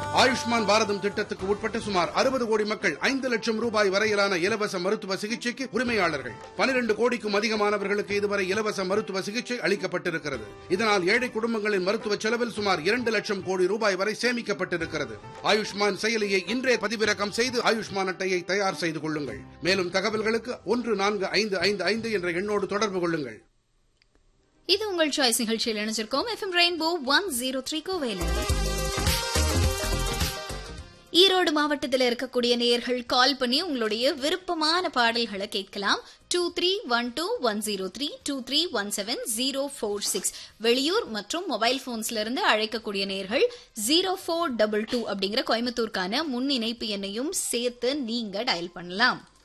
ஆயுஷ்மான் பாரதம் திட்டத்துக்கு உட்பட்ட சுமார் அறுபது கோடி மக்கள் ஐந்து லட்சம் ரூபாய் வரையிலான இலவச மருத்துவ சிகிச்சைக்கு உரிமையாளர்கள் பனிரெண்டு கோடிக்கும் அதிகமானவர்களுக்கு இதுவரை இலவச மருத்துவ சிகிச்சை அளிக்கப்பட்டிருக்கிறது இதனால் ஏழை குடும்பங்களின் மருத்துவ செலவில் சுமார் இரண்டு லட்சம் கோடி ரூபாய் வரை சேமிக்கப்பட்டிருக்கிறது ஆயுஷ்மான் செயலியை இன்றே பதிவிறக்கம் செய்து ஆயுஷ்மான் அட்டையை தயார் செய்து கொள்ளுங்கள் மேலும் தகவல்களுக்கு ஒன்று நான்கு ஐந்து ஐந்து ஐந்து என்ற எண்ணோடு தொடர்பு கொள்ளுங்கள் இது உங்கள் சாய்ஸ் நிகழ்ச்சியில் இணைஞ்சிருக்கோம் FM rainbow one zero three கோவையில் ஈரோடு மாவட்டத்தில் இருக்கக்கூடிய நேயர்கள் கால் பண்ணி உங்களுடைய விருப்பமான பாடல்களை கேட்கலாம் two three one two one zero three two three one seven zero four six வெளியூர் மற்றும் மொபைல் போன்ஸ்ல இருந்து அழைக்கக்கூடிய நேயர்கள் ஜீரோ ஃபோர் டபுள் டூ அப்படிங்கிற கோயம்புத்தூருக்கான முன் இணைப்பு எண்ணையும் சேர்த்து நீங்க டயல் பண்ணலாம்